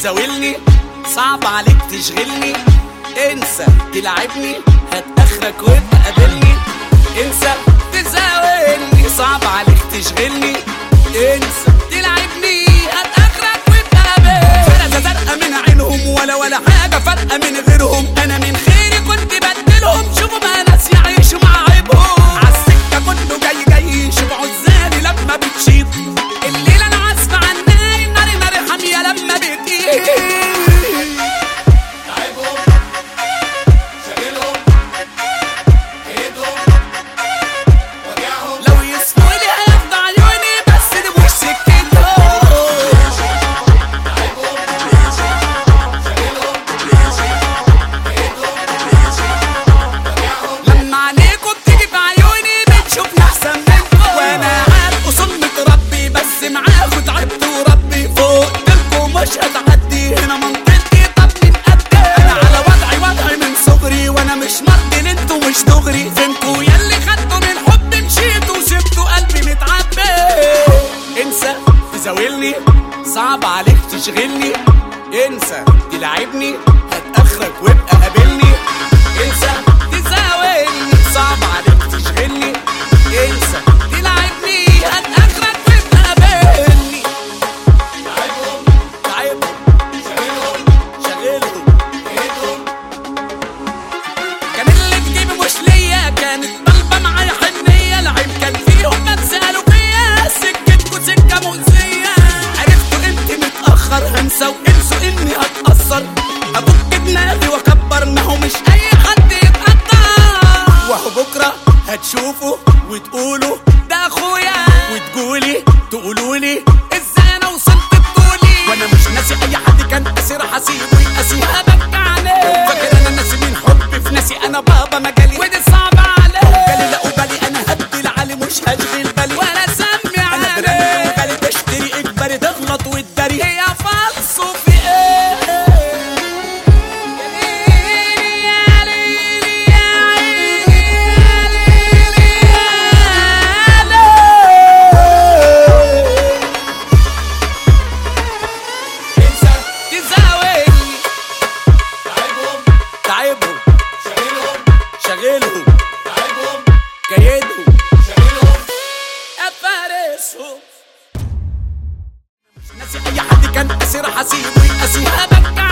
تزاولني صعب عليك تشغلني انسى تلعبني هات اخرك وابقى قابلني انسى تزاولني صعب عليك تشغلني انسى تلعبني هات اخرك وابقى قابلني فرقة زرقاء من عينهم ولا ولا حاجة فارقة من غيرهم انا من خيري كنت بدلهم شوفوا بقى ناس يعيشوا مع عيبهم عالسكة كله جاي جاي شبعوا الزاني لما بتشيط الليلة انا عازفة عن نار النار نار حامية لما بتقيل تعبهم شاغلهم ايدهم وجعهم لو يسموا لي هياخدوا عيوني بس دي مش سكتهم تعبهم شاغلهم ايدهم وجعهم لما عينيكوا بتيجي في عيوني بتشوفني احسن منكم وانا عارف وصلت ربي بس معاكوا تعبت وربي فوق لكم مش هتعدي هنا منطقتي طب من قدي انا على وضعي وضعي من صغري وانا مش مرضي انتوا مش دغري فينكوا ياللي خدتوا من حب مشيتوا وسبتوا قلبي متعبي انسى تزاولني صعب عليك تشغلني انسى تلعبني هات اخرك وابقى قابلني انسى تزاولني صعب عليك تشغلني انسى تلعبني هات اخرك وابقى قابلني تعبهم تعبهم شاغلهم شغلهم ايدهم كان اللي في جيبي مش ليا كانت طالبه معايا حنيه العيب كان فيهم ما تسالوا فيا سكتكوا سكه مؤذيه عرفتوا امتى متاخر هنسى وانسوا اني هتاثر ابوك دماغي واكبر ما هو مش اي حد يتقدر وهو بكره هتشوفوا وتقولوا ده اخويا وتقولي تقولولي ازاي انا وصلت بطولي وانا مش ناسي اي حد كان اسير حسيبه يقاسي هبك عليه فاكر انا ناسي من حب في ناسي انا بابا مجالي ودي صعبة عليه جالي لا بالي انا هدي العالي مش هشغل بالي ولا سمي عليه انا برامي وغالي تشتري اجباري تغلط وتداري هي فالصو في ايه يا ليلي يا عيني يا ليلي يا ليلي انسى تزاولني تعبهم تعبهم شاغلهم شغلهم تعبهم كيدهم شاغلهم افارسهم مش ناسي اي حد كان اسير حسيبه يقاسي هبك